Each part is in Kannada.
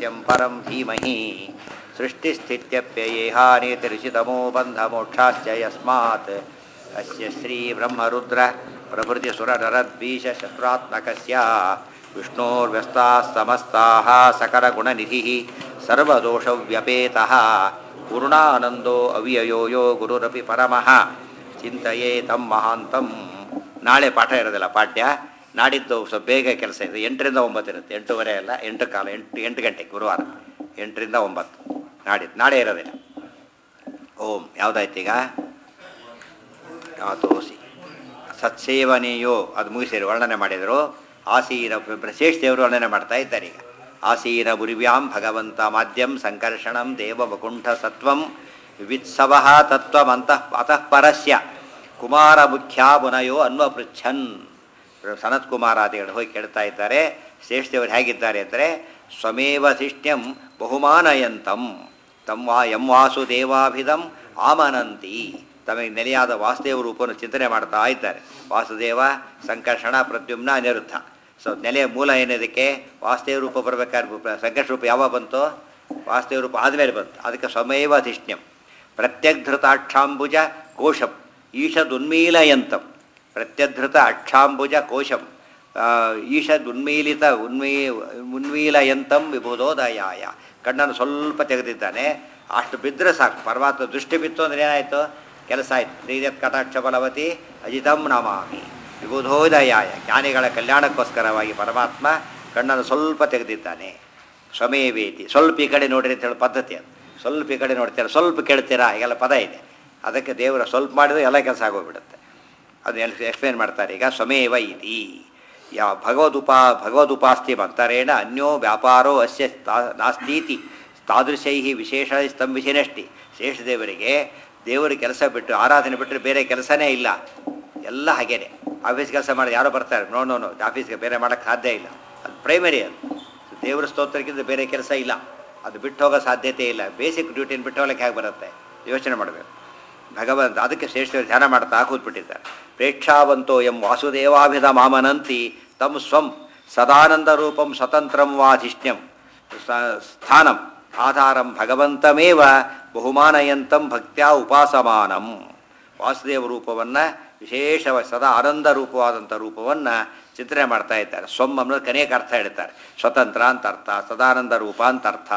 ಸತ್ಯಂ ಪರಂ ಧೀಮಹಿ ಸೃಷ್ಟಿಸ್ಥಿತ್ಯಪ್ಯಯೇಹಾನೇತಿರಿಷಿತಮೋ ಬಂಧಮೋಕ್ಷಾಶ್ಚ ಯಸ್ಮಾತ್ ಅಸ್ಯ ಶ್ರೀ ಬ್ರಹ್ಮರುದ್ರ ಪ್ರಭೃತಿ ಸುರನರದ್ವೀಶ ಶತ್ರುತ್ಮಕಸ್ಯ ವಿಷ್ಣೋರ್ವ್ಯಸ್ತಾः ಸಮಸ್ತಾः सकलगुणनिधिः सर्वदोषव्यपेतः पूर्णानन्दो ಅವ್ಯಯೋ ಯೋ ಗುರುರಪಿ ಪರಮಃ ಚಿಂತೆಯೇ ತಮ್ಮ ಮಹಾಂತಂ ನಾಳೆ ಪಾಠ ಇರೋದಿಲ್ಲ ಪಾಠ್ಯ ನಾಡಿದ್ದು ಸ್ವಲ್ಪ ಬೇಗ ಕೆಲಸ ಇದೆ ಎಂಟರಿಂದ ಒಂಬತ್ತು ಇರುತ್ತೆ ಎಂಟೂವರೆ ಅಲ್ಲ ಎಂಟು ಕಾಲ ಎಂಟು ಎಂಟು ಗಂಟೆಗೆ ಗುರುವಾರ ಎಂಟರಿಂದ ಒಂಬತ್ತು ನಾಡಿದ್ದು ನಾಳೆ ಇರೋದಿಲ್ಲ ಓಂ ಯಾವುದಾಯ್ತು ಈಗ ತೋರಿಸಿ ಸತ್ಸೇವನೆಯೋ ಅದು ಮುಗಿಸಿರಿ ವರ್ಣನೆ ಮಾಡಿದರು ಆಸೀನ ಶೇಷ ದೇವರು ವರ್ಣನೆ ಮಾಡ್ತಾ ಇದ್ದಾರೆ ಈಗ ಆಸೀನ ಬುರಿವ್ಯಾಂ ಭಗವಂತ ಮಾಧ್ಯಂ ಸಂಕರ್ಷಣಂ ದೇವ ವಕುಂಠ ಸತ್ವಂ ವಿವಿತ್ಸವ ತತ್ವಮಂತಃ ಅತಃ ಪರಸ್ಯ ಕುಮಾರ ಮುಖ್ಯ ಮುನಯೋ ಅನ್ವಪೃಚ್ಛನ್ ಸನತ್ ಕುಮಾರಾದಿಗಳು ಹೋಗಿ ಕೇಳ್ತಾ ಇದ್ದಾರೆ ಶ್ರೇಷ್ಠದೇವರು ಹೇಗಿದ್ದಾರೆ ಅಂದರೆ ಸ್ವಮೇವ ಶಿಷ್ಟ್ಯಂ ಬಹುಮಾನಯಂತಂ ತಮ್ಮ ಎಂ ವಾಸುದೇವಾಭಿಧಂ ಆಮನಂತಿ ತಮಗೆ ನೆಲೆಯಾದ ವಾಸುದೇವ ರೂಪವನ್ನು ಚಿಂತನೆ ಮಾಡ್ತಾ ಇದ್ದಾರೆ ವಾಸುದೇವ ಸಂಕರ್ಷಣ ಪ್ರದ್ಯುಮ್ನ ಅನಿರುದ್ಧ ಸೊ ನೆಲೆಯ ಮೂಲ ಏನಿದಕ್ಕೆ ವಾಸುದೇವ ರೂಪ ಬರಬೇಕಾದ್ರೆ ಸಂಕರ್ಷ ರೂಪ ಯಾವಾಗ ಬಂತು ವಾಸುದೇವ ರೂಪ ಆದಮೇಲೆ ಬಂತು ಅದಕ್ಕೆ ಸ್ವಮೇವ ಧಿಷ್ಣ್ಯಂ ಪ್ರತ್ಯಗ್ಧೃತ ಅಕ್ಷಾಂಬುಜ ಕೋಶಂ ಈಶದುನ್ಮೀಲಯಂತಂ ಪ್ರತ್ಯಧೃತ ಅಕ್ಷಾಂಬುಜ ಕೋಶಂ ಈಶದುನ್ಮೀಲಿತ ಉನ್ಮೀ ಉನ್ಮೀಲಯಂತಂ ವಿಭುದೋದಯಾಯ ಕಣ್ಣನ್ನು ಸ್ವಲ್ಪ ತೆಗೆದಿದ್ದಾನೆ ಅಷ್ಟು ಬಿದ್ದರೆ ಸಾಕು ಪರಮಾತ್ಮ ದೃಷ್ಟಿ ಬಿತ್ತು ಅಂದರೆ ಏನಾಯಿತು ಕೆಲಸ ಆಯಿತು ಶ್ರೀರತ್ ಕಟಾಕ್ಷ ಬಲವತಿ ಅಜಿತಂ ನಮಾಮಿ ವಿಬುಧೋದಯಾಯ ಜ್ಞಾನಿಗಳ ಕಲ್ಯಾಣಕ್ಕೋಸ್ಕರವಾಗಿ ಪರಮಾತ್ಮ ಕಣ್ಣನ್ನು ಸ್ವಲ್ಪ ತೆಗೆದಿದ್ದಾನೆ ಸ್ವಮೇವೇತಿ ಸ್ವಲ್ಪ ಈ ಕಡೆ ನೋಡಿರಿ ಅಂತ ಹೇಳೋ ಪದ್ಧತಿ ಅದು ಸ್ವಲ್ಪ ಈ ಕಡೆ ನೋಡ್ತೀರಾ ಸ್ವಲ್ಪ ಕೇಳ್ತೀರಾ ಹೀಗೆಲ್ಲ ಪದ ಇದೆ ಅದಕ್ಕೆ ದೇವರ ಸ್ವಲ್ಪ ಮಾಡಿದ್ರೆ ಎಲ್ಲ ಕೆಲಸ ಆಗೋಗ್ಬಿಡುತ್ತೆ ಅದು ಎಕ್ಸ್ಪ್ಲೇನ್ ಮಾಡ್ತಾರೆ ಈಗ ಸ್ವಮೇವ ಇತಿ ಯಾ ಭಗವದುಪಾ ಭಗವದುಪಾಸ್ತಿ ಮಂತರೇಣ ಅನ್ಯೋ ವ್ಯಾಪಾರೋ ಅಸ್ಯ ನಾಸ್ತೀತಿ ತಾದೃಶೈ ವಿಶೇಷ ಸ್ತಂಭಿಸಿನಷ್ಟಿ ಶೇಷದೇವರಿಗೆ ದೇವರ ಕೆಲಸ ಬಿಟ್ಟು ಆರಾಧನೆ ಬಿಟ್ಟರೆ ಬೇರೆ ಕೆಲಸನೇ ಇಲ್ಲ ಎಲ್ಲ ಹಾಗೇನೆ ಆಫೀಸ್ ಕೆಲಸ ಮಾಡಿ ಯಾರೋ ಬರ್ತಾರೆ ನೋ ನೋ ನೋ ಆಫೀಸ್ಗೆ ಬೇರೆ ಮಾಡೋಕ್ಕೆ ಸಾಧ್ಯ ಇಲ್ಲ ಅದು ಪ್ರೈಮರಿ ಅದು ದೇವರ ಸ್ತೋತ್ರಕ್ಕಿಂತ ಬೇರೆ ಕೆಲಸ ಇಲ್ಲ ಅದು ಬಿಟ್ಟು ಹೋಗೋ ಸಾಧ್ಯತೆ ಇಲ್ಲ ಬೇಸಿಕ್ ಡ್ಯೂಟಿನ ಬಿಟ್ಟು ಹೋಗ್ಲಿಕ್ಕೆ ಹೇಗೆ ಬರುತ್ತೆ ಯೋಚನೆ ಮಾಡಬೇಕು ಭಗವಂತ ಅದಕ್ಕೆ ಶ್ರೇಷ್ಠರು ಧ್ಯಾನ ಮಾಡ್ತಾ ಕೂತ್ಬಿಟ್ಟಿದ್ದಾರೆ ಪ್ರೇಕ್ಷಾವಂತೋ ಎಂ ವಾಸುದೇವಾಭಿಧ ಮಾಮನಂತಿ ತಮ್ ಸ್ವಂ ಸದಾನಂದ ರೂಪಂ ಸ್ವತಂತ್ರಂ ವಾಧಿಷ್ಣ್ಯಂ ಸ್ಥಾನಂ ಆಧಾರಂ ಭಗವಂತಮೇವ ಬಹುಮಾನಯಂತಂ ಭಕ್ತ್ಯಾ ಉಪಾಸಮಾನಂ ವಾಸುದೇವ ರೂಪವನ್ನು ವಿಶೇಷ ಸದಾ ಆನಂದ ರೂಪವಾದಂಥ ರೂಪವನ್ನು ಚಿಂತನೆ ಮಾಡ್ತಾ ಇದ್ದಾರೆ ಸ್ವಂ ಅನ್ನೋದು ಅನೇಕ ಅರ್ಥ ಹೇಳ್ತಾರೆ ಸ್ವತಂತ್ರ ಅಂತ ಅರ್ಥ ಸದಾನಂದ ರೂಪ ಅಂತ ಅರ್ಥ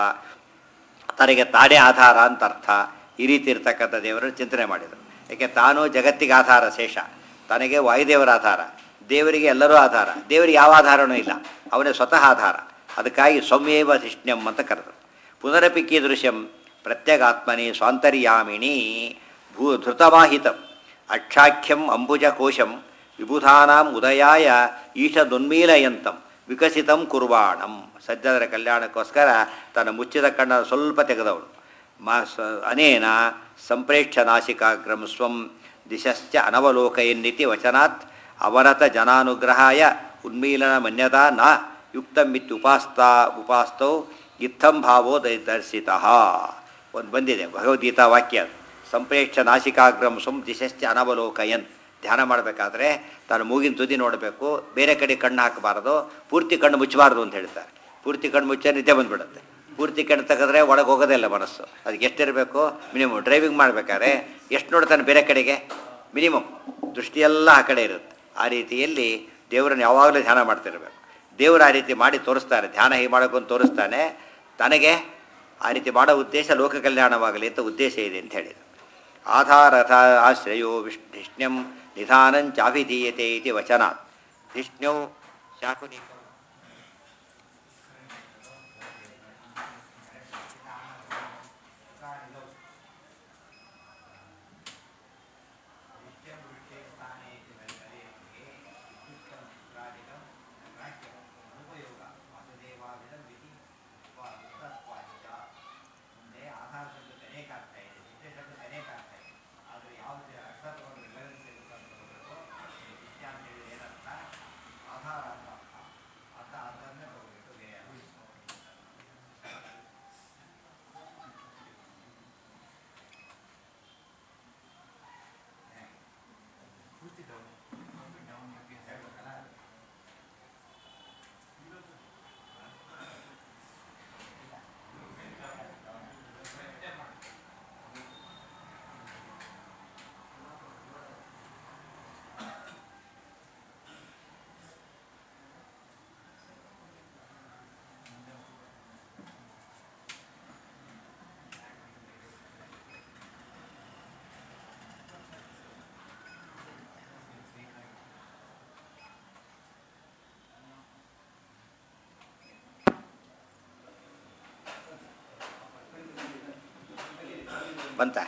ತನಗೆ ತಾನೇ ಆಧಾರ ಅಂತ ಅರ್ಥ ಈ ರೀತಿ ಇರ್ತಕ್ಕಂಥ ದೇವರನ್ನು ಚಿಂತನೆ ಮಾಡಿದರು ಯಾಕೆ ತಾನು ಜಗತ್ತಿಗೆ ಆಧಾರ ಶೇಷ ತನಗೆ ವಾಯುದೇವರ ಆಧಾರ ದೇವರಿಗೆ ಎಲ್ಲರೂ ಆಧಾರ ದೇವರಿಗೆ ಯಾವ ಆಧಾರನೂ ಇಲ್ಲ ಅವನೇ ಸ್ವತಃ ಆಧಾರ ಅದಕ್ಕಾಗಿ ಸ್ವಮೇವ ಶಿಷ್ಣ್ಯಂ ಅಂತ ಕರೆದರು ಪುನರಪಿ ಕೀದೃಶ್ಯಂ ಪ್ರತ್ಯಗಾತ್ಮನಿ ಸ್ವಾಂತರ್ಯಾಮಿಣಿ ಭೂ ಧೃತವಾಹಿತಂ ಅಕ್ಷಾಖ್ಯಂ ಅಂಬುಜಕೋಶಂ ವಿಬುಧಾನಾಂ ಉದಯಾಯ ಈಶದುನ್ಮೀಲಯಂತಂ ವಿಕಸಿತಂ ಕುರ್ವಾಣಂ ಸಜ್ಜನರ ಕಲ್ಯಾಣಕ್ಕೋಸ್ಕರ ತನ್ನ ಮುಚ್ಚಿದ ಕಣ್ಣ ಸ್ವಲ್ಪ ತೆಗೆದವನು ಮಾ ಸ ಅನೇನ ಸಂಪ್ರೇಕ್ಷ ನಾಸಿಕಾಗ್ರಂ ಸ್ವಂ ದಿಶಶ್ಚ ಅನವಲೋಕಯನ್ನಿತಿ ವಚನಾತ್ ಅವರತ ಜನಾನುಗ್ರಹಾಯ ಉನ್ಮೀಲನ ಮನ್ಯತಾ ನ ಯುಕ್ತಮಿತ್ಯುಪಾಸ್ತಾ ಉಪಾಸ್ತೌ ಇತ್ತಂ ಭಾವೋ ದರ್ಶಿತ ಒಂದು ಬಂದಿದೆ ಭಗವದ್ಗೀತಾ ವಾಕ್ಯ ಸಂಪ್ರೇಕ್ಷ ನಾಸಿಕಾಗ್ರಂ ಸ್ವಂ ದಿಶಶ್ಚ ಅನವಲೋಕಯನ್ ಧ್ಯಾನ ಮಾಡಬೇಕಾದ್ರೆ ತಾನು ಮೂಗಿನ ತುದಿ ನೋಡಬೇಕು ಬೇರೆ ಕಡೆ ಕಣ್ಣು ಹಾಕಬಾರ್ದು ಪೂರ್ತಿ ಕಣ್ಣು ಮುಚ್ಚಬಾರ್ದು ಅಂತ ಹೇಳ್ತಾರೆ ಪೂರ್ತಿ ಕಣ್ಣು ಮುಚ್ಚ ನಿದ್ದೆ ಬಂದುಬಿಡುತ್ತೆ ಪೂರ್ತಿ ಕಣ್ಣು ತೆಗೆದ್ರೆ ಒಳಗೆ ಹೋಗೋದೇ ಇಲ್ಲ ಮನಸ್ಸು ಅದಕ್ಕೆ ಎಷ್ಟಿರಬೇಕು ಮಿನಿಮಮ್ ಡ್ರೈವಿಂಗ್ ಮಾಡಬೇಕಾದ್ರೆ ಎಷ್ಟು ನೋಡ್ತಾನೆ ಬೇರೆ ಕಡೆಗೆ ಮಿನಿಮಮ್ ದೃಷ್ಟಿಯೆಲ್ಲ ಆ ಕಡೆ ಇರುತ್ತೆ ಆ ರೀತಿಯಲ್ಲಿ ದೇವರನ್ನು ಯಾವಾಗಲೂ ಧ್ಯಾನ ಮಾಡ್ತಿರ್ಬೇಕು ದೇವರು ಆ ರೀತಿ ಮಾಡಿ ತೋರಿಸ್ತಾರೆ ಧ್ಯಾನ ಹೀಗೆ ಮಾಡೋಕ್ಕಂತ ತೋರಿಸ್ತಾನೆ ತನಗೆ ಆ ರೀತಿ ಮಾಡೋ ಉದ್ದೇಶ ಲೋಕ ಕಲ್ಯಾಣವಾಗಲಿ ಅಂತ ಉದ್ದೇಶ ಇದೆ ಅಂತ ಹೇಳಿದರು ಆಧಾರಥ ಆಶ್ರಯೋ ವಿಶ್ ಧಿಷ್ಣ್ಯಂ ನಿಧಾನಂಚಾಭಿಧೀಯತೆ ಇತಿ ವಚನಾತ್ ಧಿಷ್ಣ್ಯೌ ಶಾಕುನಿ ಬಂತ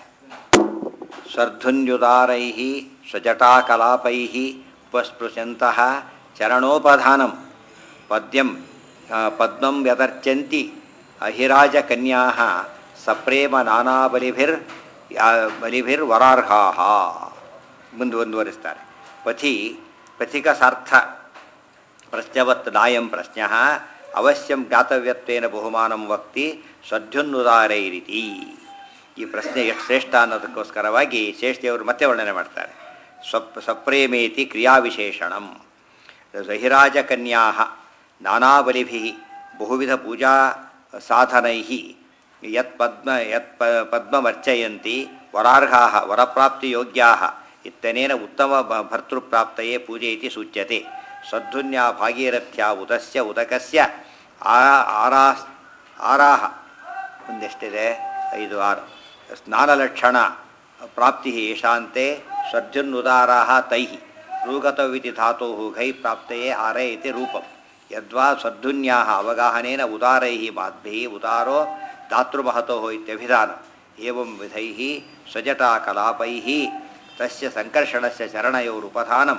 ಸ್ವರ್ಧುನ್ಯುದಾರೈ ಸ್ವಜಟಾಕಲಾಪೈ ಉಪಸ್ಪೃಶಂತಹ ಚರಣೋಪಧಾನಂ ಪದ್ಯಂ ಆ, ಪದ್ಮಂ ವ್ಯದರ್ಚಂತಿ ಅಹಿರಾಜಕನ್ಯಾ ಸಪ್ರೇಮ ನಾನಾಬಲಿಭಿರ್ ಯಾ- ಬಲಿಭಿರ್ವರಾರ್ಹಾ ಮುಂದೆ ಮುಂದುವರಿಸ್ತಾರೆ ಪಥಿ ಪಥಿಕಸಾರ್ಥ ಪ್ರಶ್ನವತ್ ನಾಯಂ ಪ್ರಶ್ನ ಅವಶ್ಯಂ ಜ್ಞಾತವ್ಯತ್ವೇನ ಬಹುಮಾನಂ ವಕ್ತಿ ಸದ್ಯುನ್ನುದಾರೈರಿತಿ ಈ ಪ್ರಶ್ನೆ ಎಷ್ಟು ಶ್ರೇಷ್ಠ ಅನ್ನೋದಕ್ಕೋಸ್ಕರವಾಗಿ ಶೇಷದೇವರು ಮತ್ತೆ ವರ್ಣನೆ ಮಾಡ್ತಾರೆ ಸ್ವಪ್ ಸಪ್ರೇಮೇತಿ ಕ್ರಿಯಾವಿಶೇಷಣಂ ಸಹಿರಾಜಕನ್ಯಾ ನಾನಾಬಲಿಭಿ ಬಹುವಿಧ ಪೂಜಾ ಸಾಧನೈ ಯತ್ ಪದ್ಮ ಯತ್ ಪ ಪದ್ಮಮರ್ಚಯಂತಿ ವರಾರ್ಹಾ ವರಪ್ರಾಪ್ತಿಯೋಗ್ಯಾ ಇತ್ತನೇನ ಉತ್ತಮ ಭ- ಭರ್ತೃಪ್ರಾಪ್ತಯೇ ಪೂಜೆ ಇತಿ ಸೂಚ್ಯತೆ ಸದ್ಧುನ್ಯಾ ಭಾಗೀರಥ್ಯಾ ಉದಸ್ಯ ಉದಕಸ್ಯ ಆ ಆರಾ ಆರಾಹ ಒಂದೆಷ್ಟಿದೆ ಐದು ಆರು ಸ್ನಾನಲಕ್ಷಣ ಪ್ರಾಪ್ತಿ ಯಶಾಂತೆ ಸದ್ಯುನ್ನುದಾರಾಹ ತೈಃ ರೂಗತವಿತಿ ಧಾತು ಘೈ ಪ್ರಾಪ್ತಯೇ ಆರೇ ಇತಿ ರೂಪಂ ಯದ್ವಾ ಸದ್ಧುನ್ಯಾ ಅವಗಾಹನೇನ ಉದಾರೈ ಮಾದ್ಭಿ ಉದಾರೋ ಧಾತೃಮಹತೋ ಇತ್ಯಭಿಧಾನ ಏವಂ ವಿಧೈ ಸ್ವಜಟಾಕಲಾಪೈ ತಸ್ಯ ಸಂಕರ್ಷಣಸ್ಯ ಚರಣಯೋರುಪಧಾನಂ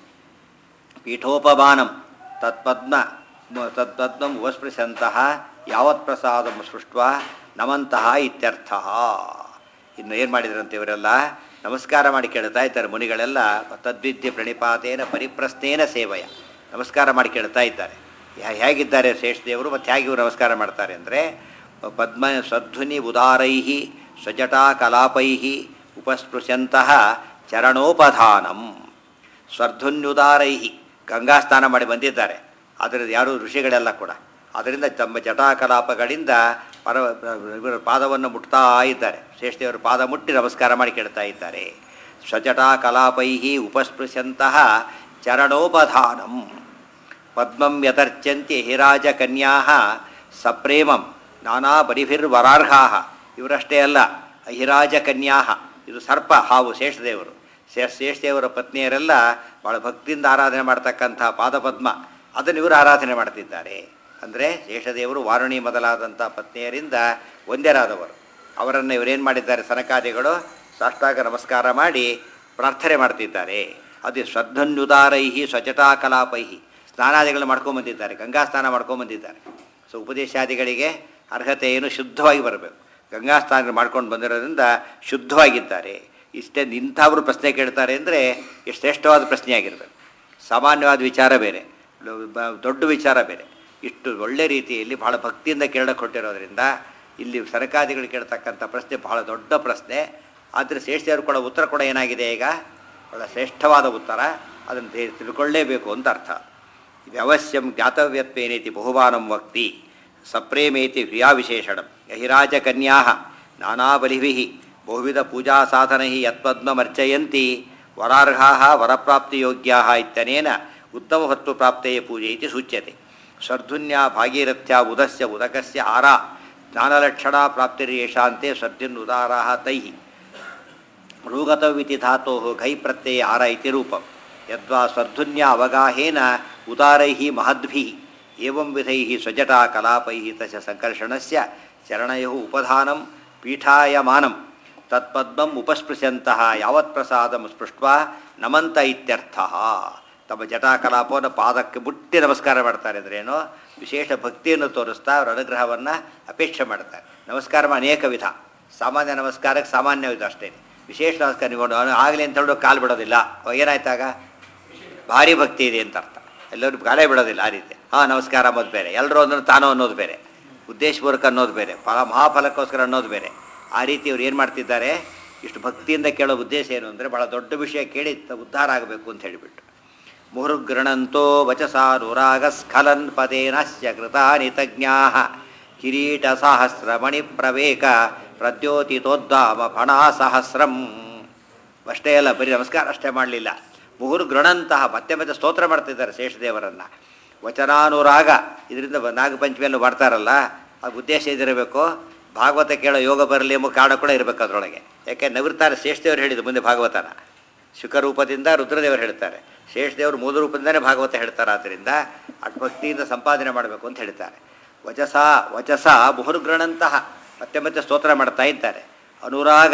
ಪೀಠೋಪಮಾನಂ ತತ್ಪದ್ಮ ತತ್ಪದ್ಮಂ ಉಪಸ್ಪೃಶಂತಹ ಯಾವತ್ ಪ್ರಸಾದಂ ಸೃಷ್ಟ್ವಾ ನಮಂತಹ ಇತ್ಯರ್ಥ ಇನ್ನು ಏನು ಮಾಡಿದ್ರಂತೆ ಇವರೆಲ್ಲ ನಮಸ್ಕಾರ ಮಾಡಿ ಕೇಳ್ತಾ ಇದ್ದಾರೆ ಮುನಿಗಳೆಲ್ಲ ತದ್ವಿದ್ಯೆ ಪ್ರಣಿಪಾತೇನ ಪರಿಪ್ರಶ್ನೇನ ಸೇವೆಯ ನಮಸ್ಕಾರ ಮಾಡಿ ಕೇಳ್ತಾ ಇದ್ದಾರೆ ಹ್ಯಾ- ಹೇಗಿದ್ದಾರೆ ಶೇಷದೇವರು ಮತ್ತು ಹೇಗೆ ಇವರು ನಮಸ್ಕಾರ ಮಾಡ್ತಾರೆ ಅಂದರೆ ಪದ್ಮ ಸದ್ಧುನಿ ಉದಾರೈ ಸ್ವಜಟಾ ಕಲಾಪೈ ಉಪಸ್ಪೃಶಂತಹ ಚರಣೋಪಧಾನಂ ಸ್ವರ್ಧುನ್ಯುದಾರೈ ಗಂಗಾ ಸ್ನಾನ ಮಾಡಿ ಬಂದಿದ್ದಾರೆ ಅದರಿಂದ ಯಾರು ಋಷಿಗಳೆಲ್ಲ ಕೂಡ ಅದರಿಂದ ತಮ್ಮ ಜಟಾಕಲಾಪಗಳಿಂದ ಪರ ಇವರ ಪಾದವನ್ನು ಮುಟ್ತಾ ಇದ್ದಾರೆ ಶ್ರೇಷ್ಠದೇವರ ಪಾದ ಮುಟ್ಟಿ ನಮಸ್ಕಾರ ಮಾಡಿ ಕೇಳ್ತಾ ಇದ್ದಾರೆ ಸ್ವಜಟಾಕಲಾಪೈ ಉಪಸ್ಪೃಶಂತಹ ಚರಣೋಪಧಾನಂ ಪದ್ಮಂ ಯತರ್ಚಂತಿ ಹಿರಾಜ ಕನ್ಯಾ ಸಪ್ರೇಮಂ ನಾನಾ ಬಲಿಭಿರ್ವರಾರ್ಹಾ ಇವರಷ್ಟೇ ಅಲ್ಲ ಅಹಿರಾಜ ಕನ್ಯಾ ಇದು ಸರ್ಪ ಹಾವು ಶೇಷದೇವರು ಶೇ ಶೇಷದೇವರ ಪತ್ನಿಯರೆಲ್ಲ ಭಾಳ ಭಕ್ತಿಯಿಂದ ಆರಾಧನೆ ಮಾಡ್ತಕ್ಕಂಥ ಪಾದಪದ್ಮ ಅದನ್ನು ಇವರು ಆರಾಧನೆ ಮಾಡ್ತಿದ್ದಾರೆ ಅಂದರೆ ಶೇಷದೇವರು ವಾರುಣಿ ಮೊದಲಾದಂಥ ಪತ್ನಿಯರಿಂದ ಒಂದೇರಾದವರು ಅವರನ್ನು ಇವರೇನು ಮಾಡಿದ್ದಾರೆ ಸನಕಾದಿಗಳು ಸಾಷ್ಟಾಗ ನಮಸ್ಕಾರ ಮಾಡಿ ಪ್ರಾರ್ಥನೆ ಮಾಡ್ತಿದ್ದಾರೆ ಅದು ಶ್ರದ್ಧನ್ಯುದಾರೈ ಸ್ವಚಟಾಕಲಾಪೈ ಸ್ನಾನಾದಿಗಳು ಮಾಡ್ಕೊಂಬಂದಿದ್ದಾರೆ ಗಂಗಾ ಸ್ನಾನ ಮಾಡ್ಕೊಂಬಂದಿದ್ದಾರೆ ಸೊ ಉಪದೇಶಾದಿಗಳಿಗೆ ಅರ್ಹತೆ ಏನು ಶುದ್ಧವಾಗಿ ಬರಬೇಕು ಗಂಗಾ ಸ್ನಾನ ಮಾಡ್ಕೊಂಡು ಬಂದಿರೋದ್ರಿಂದ ಶುದ್ಧವಾಗಿದ್ದಾರೆ ಇಷ್ಟೇ ಇಂಥವ್ರು ಪ್ರಶ್ನೆ ಕೇಳ್ತಾರೆ ಅಂದರೆ ಎಷ್ಟು ಶ್ರೇಷ್ಠವಾದ ಪ್ರಶ್ನೆ ಆಗಿರಬೇಕು ಸಾಮಾನ್ಯವಾದ ವಿಚಾರ ಬೇರೆ ಲ- ಬ- ದೊಡ್ಡ ವಿಚಾರ ಬೇರೆ ಇಷ್ಟು ಒಳ್ಳೆ ರೀತಿಯಲ್ಲಿ ಬಹಳ ಭಕ್ತಿಯಿಂದ ಕೇಳಕ್ಕೆ ಹೊಟ್ಟಿರೋದ್ರಿಂದ ಇಲ್ಲಿ ಸರಕಾದಿಗಳು ಕೇಳ್ತಕ್ಕಂಥ ಪ್ರಶ್ನೆ ಬಹಳ ದೊಡ್ಡ ಪ್ರಶ್ನೆ ಆದರೆ ಶ್ರೇಷ್ಠರು ಕೂಡ ಉತ್ತರ ಕೂಡ ಏನಾಗಿದೆ ಈಗ ಬಹಳ ಶ್ರೇಷ್ಠವಾದ ಉತ್ತರ ಅದನ್ನು ತಿ- ತಿಳ್ಕೊಳ್ಳೇಬೇಕು ಅಂತ ಅರ್ಥ ವ್ಯವಸ್ಯಂ ಜ್ಞಾತವ್ಯತ್ವೇನೇತಿ ಬಹುಮಾನಂ ವಕ್ತಿ ಸಪ್ರೇಮೇತಿ ಕ್ರಿಯಾವಿಶೇಷಣಂ ಯಹಿರಾಜ ಕನ್ಯಾ ನಾನಾಬಲಿಭಿ ಬಹುವಿಧ ಪೂಜಾ ಸಾಧನೈ ಯತ್ಪದ್ಮಮರ್ಚಯಂತಿ ವರಾರ್ಹಾ ವರಪ್ರಾಪ್ತಿಯೋಗ್ಯಾ ಇತ್ಯನೇನ ಉತ್ತಮವತ್ವಪ್ರಾಪ್ತೆಯ ಪೂಜೆ ಇತಿ ಸೂಚ್ಯತೆ ಸರ್ಧುನ್ಯಾ ಭಾಗೀರಥ್ಯಾ ಉದಸ್ಯ ಉದಕಸ್ಯ ಆರಾ ಜ್ಞಾನಲಕ್ಷಣಾ ಪ್ರಾಪ್ತಿರ್ಯೇಷಾಂತೆ ಸರ್ಧುನ್ನುದಾರಾಹ ತೈಃ ರೂಗತವಿತಿ ಧಾತೋ ಘೈ ಪ್ರತ್ಯಯ ಆರ ಇತಿ ರೂಪಂ ಯದ್ವಾ ಸ್ವರ್ಧುನ್ಯ ಅವಗಾಹೇನ ಉದಾರೈ ಮಹದ್ಭಿ ಏವಂ ವಿಧೈ ಸ್ವಜಟಾ ಕಲಾಪೈ ತಸ್ಯ ಸಂಕರ್ಷಣಸ್ಯ ಚರಣಯೋ ಉಪಧಾನಂ ಪೀಠಾಯಮಾನಂ ತತ್ಪದ್ಮಂ ಉಪಸ್ಪೃಶಂತಹ ಯಾವತ್ ಪ್ರಸಾದಂ ಸ್ಪೃಷ್ಟ್ವಾ ನಮಂತ ಇತ್ಯರ್ಥ ತಮ್ಮ ಜಟಾಕಲಾಪವನ್ನು ಪಾದಕ್ಕೆ ಮುಟ್ಟಿ ನಮಸ್ಕಾರ ಮಾಡ್ತಾರೆ ಅಂದ್ರೇನು ವಿಶೇಷ ಭಕ್ತಿಯನ್ನು ತೋರಿಸ್ತಾ ಅವರ ಅನುಗ್ರಹವನ್ನು ಅಪೇಕ್ಷೆ ಮಾಡ್ತಾರೆ ನಮಸ್ಕಾರ ಮಾ- ಅನೇಕ ವಿಧ ಸಾಮಾನ್ಯ ನಮಸ್ಕಾರಕ್ಕೆ ಸಾಮಾನ್ಯ ವಿಧ ಅಷ್ಟೇ ವಿಶೇಷ ನಮಸ್ಕಾರ ನೀವು ಆಗಲಿ ಅಂತ ಹೇಳೋ ಕಾಲು ಬಿಡೋದಿಲ್ಲ ಅವಾಗ ಏನಾಯ್ತಾಗ ಭಾರಿ ಭಕ್ತಿ ಇದೆ ಅಂತ ಅರ್ಥ ಎಲ್ಲರೂ ಕಾಲೇ ಬಿಡೋದಿಲ್ಲ ಆ ರೀತಿ ಹಾಂ ನಮಸ್ಕಾರ ಅನ್ನೋದು ಬೇರೆ ಎಲ್ಲರೂ ಅಂದ್ರೆ ತಾನು ಅನ್ನೋದು ಬೇರೆ ಉದ್ದೇಶಪೂರ್ವಕ ಅನ್ನೋದು ಬೇರೆ ಫಲ ಮಹಾಫಲಕ್ಕೋಸ್ಕರ ಅನ್ನೋದು ಬೇರೆ ಆ ರೀತಿ ಅವ್ರು ಏನು ಮಾಡ್ತಿದ್ದಾರೆ ಇಷ್ಟು ಭಕ್ತಿಯಿಂದ ಕೇಳೋ ಉದ್ದೇಶ ಏನು ಅಂದರೆ ಭಾಳ ದೊಡ್ಡ ವಿಷಯ ಕೇಳಿ ತ- ಉದ್ಧಾರ ಆಗಬೇಕು ಅಂತ ಹೇಳಿಬಿಟ್ಟು ಮುಹುರ್ಗೃಣಂತೋ ವಚಸಾನುರಾಗ ಸ್ಖಲನ್ ಪದೇನಸ್ಯ ಕೃತಾನಿ ತಜ್ಞಾ ಕಿರೀಟ ಸಹಸ್ರಮಣಿ ಪ್ರವೇಕ ಪ್ರದ್ಯೋತಿತೋದ್ದಾಮ ಫಣಾ ಸಹಸ್ರಂ ಅಷ್ಟೇ ಅಲ್ಲ ಬರೀ ನಮಸ್ಕಾರ ಅಷ್ಟೇ ಮಾಡಲಿಲ್ಲ ಮುಹುರ್ಗೃಣಂತಹ ಮತ್ತೆ ಮತ್ತೆ ಸ್ತೋತ್ರ ಮಾಡ್ತಿದ್ದಾರೆ ಶೇಷದೇವರನ್ನು ವಚನಾನುರಾಗ ಇದರಿಂದ ಬ- ನಾಗಪಂಚಮಿಯನ್ನು ಮಾಡ್ತಾರಲ್ಲ ಆ ಉದ್ದೇಶ ಇದಿರಬೇಕು ಭಾಗವತ ಕೇಳೋ ಯೋಗ ಬರಲಿ ಎಂಬ ಕಾರಣ ಕೂಡ ಇರಬೇಕು ಅದರೊಳಗೆ ಯಾಕೆ ನವಿರ್ತಾರೆ ಶೇಷದೇವರು ಹೇಳಿದ್ದು ಮುಂದೆ ಭಾಗವತನ ಶುಕರೂಪದಿಂದ ರುದ್ರದೇವರು ಹೇಳ್ತಾರೆ ಶೇಷದೇವರು ಮೂಲ ರೂಪದಿಂದನೇ ಭಾಗವತ ಹೇಳ್ತಾರೆ ಆದ್ದರಿಂದ ಅಟ್ ಭಕ್ತಿಯಿಂದ ಸಂಪಾದನೆ ಮಾಡಬೇಕು ಅಂತ ಹೇಳ್ತಾರೆ ವಚಸ ವಚಸ ಮುಹುರ್ಗ್ರಣಂತಹ ಮತ್ತೆ ಮತ್ತೆ ಸ್ತೋತ್ರ ಮಾಡ್ತಾ ಇದ್ದಾರೆ ಅನುರಾಗ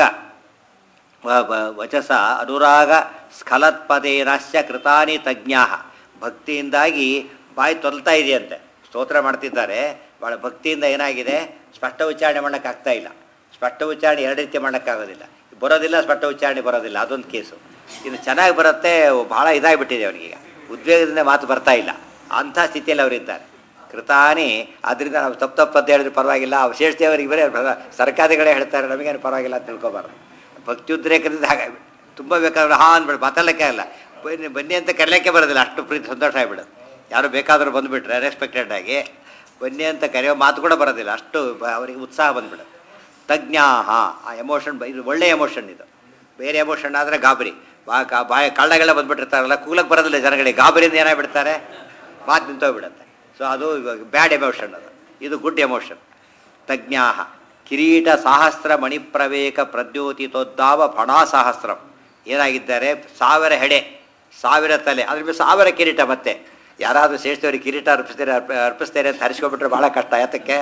ವ- ವ- ವಚಸ ಅನುರಾಗ ಸ್ಖಲತ್ಪದೇನಶ್ಚ ಕೃತಾನಿ ತಜ್ಞಾ ಭಕ್ತಿಯಿಂದಾಗಿ ಬಾಯಿ ತೊಲ್ತಾ ಇದೆಯಂತೆ ಸ್ತೋತ್ರ ಮಾಡ್ತಿದ್ದಾರೆ ಭಾಳ ಭಕ್ತಿಯಿಂದ ಏನಾಗಿದೆ ಸ್ಪಷ್ಟ ಉಚ್ಚಾರಣೆ ಮಾಡೋಕ್ಕಾಗ್ತಾ ಇಲ್ಲ ಸ್ಪಷ್ಟ ಉಚ್ಚಾರಣೆ ಎರಡು ರೀತಿ ಮಾಡೋಕ್ಕಾಗೋದಿಲ್ಲ ಬರೋದಿಲ್ಲ ಸ್ಪಷ್ಟ ಉಚ್ಚಾರಣೆ ಬರೋದಿಲ್ಲ ಅದೊಂದು ಕೇಸು ಇನ್ನು ಚೆನ್ನಾಗಿ ಬರುತ್ತೆ ಭಾಳ ಇದಾಗಿಬಿಟ್ಟಿದೆ ಅವನಿಗೀಗ ಉದ್ವೇಗದಿಂದ ಮಾತು ಬರ್ತಾ ಇಲ್ಲ ಅಂಥ ಸ್ಥಿತಿಯಲ್ಲಿ ಅವರಿದ್ದಾರೆ ಕೃತಾನಿ ಅದರಿಂದ ನಾವು ತಪ್ಪು ತಪ್ಪು ಅಂತ ಹೇಳಿದ್ರೆ ಪರವಾಗಿಲ್ಲ ಅವಶೇಷದೇವರಿಗೆ ಬರೀ ಸರ್ಕಾರಿಗಳೇ ಹೇಳ್ತಾರೆ ನಮಗೇನು ಪರವಾಗಿಲ್ಲ ಅಂತ ತಿಳ್ಕೊಬಾರ್ದು ಭಕ್ತಿ ಉದ್ರೇಕದಿಂದ ಹಾಗೆ ತುಂಬ ಬೇಕಾದ್ರೆ ಹಾ ಅಂದ್ಬಿಡು ಮಾತಾಡಲಿಕ್ಕೆ ಆಗಲ್ಲ ಬನ್ನಿ ಬನ್ನಿ ಅಂತ ಕರೆಯೋಕ್ಕೆ ಬರೋದಿಲ್ಲ ಅಷ್ಟು ಪ್ರೀತಿ ಸಂತೋಷ ಆಗಿಬಿಡೋದು ಯಾರು ಬೇಕಾದರೂ ಬಂದುಬಿಟ್ರೆ ಅನ್ಎಕ್ಸ್ಪೆಕ್ಟೆಡ್ ಆಗಿ ಬನ್ನಿ ಅಂತ ಕರೆಯೋ ಮಾತು ಕೂಡ ಬರೋದಿಲ್ಲ ಅಷ್ಟು ಬ- ಅವರಿಗೆ ಉತ್ಸಾಹ ಬಂದ್ಬಿಡುತ್ತೆ ತಜ್ಞಾಹ ಆ ಎಮೋಷನ್ ಇದು ಒಳ್ಳೆಯ ಎಮೋಷನ್ ಇದು ಬೇರೆ ಎಮೋಷನ್ ಆದರೆ ಗಾಬರಿ ಬಾ ಕಾ ಬಾಯ ಕಳ್ಳಗೆಲ್ಲ ಬಂದ್ಬಿಟ್ಟಿರ್ತಾರಲ್ಲ ಕೂಗ್ಲಕ್ಕೆ ಬರೋದಿಲ್ಲ ಜನಗಳಿಗೆ ಗಾಬರಿಯಿಂದ ಏನಾಗ್ಬಿಡ್ತಾರೆ ಮಾತು ನಿಂತೋಗ್ಬಿಡುತ್ತೆ ಸೊ ಅದು ಬ್ಯಾಡ್ ಎಮೋಷನ್ ಅದು ಇದು ಗುಡ್ ಎಮೋಷನ್ ತಜ್ಞಾಹ ಕಿರೀಟ ಸಹಸ್ರ ಮಣಿಪ್ರವೇಕ ಪ್ರದ್ಯೋತಿತೋದ್ದಾವ ಫಣಾಸಹಸ್ರಂ ಏನಾಗಿದ್ದಾರೆ ಸಾವಿರ ಹೆಡೆ ಸಾವಿರ ತಲೆ ಅದ್ರ ಮೇಲೆ ಸಾವಿರ ಕಿರೀಟ ಮತ್ತೆ ಯಾರಾದರೂ ಶ್ರೇಷ್ಠವರಿಗೆ ಕಿರೀಟ ಅರ್ಪಿಸ್ತಾರೆ ಅರ್ಪ- ಅರ್ಪಿಸ್ತಾರೆ ಅಂತ ಹರಿಸ್ಕೊಬಿಟ್ರೆ ಭಾಳ ಕಷ್ಟ ಯಾತಕ್ಕೆ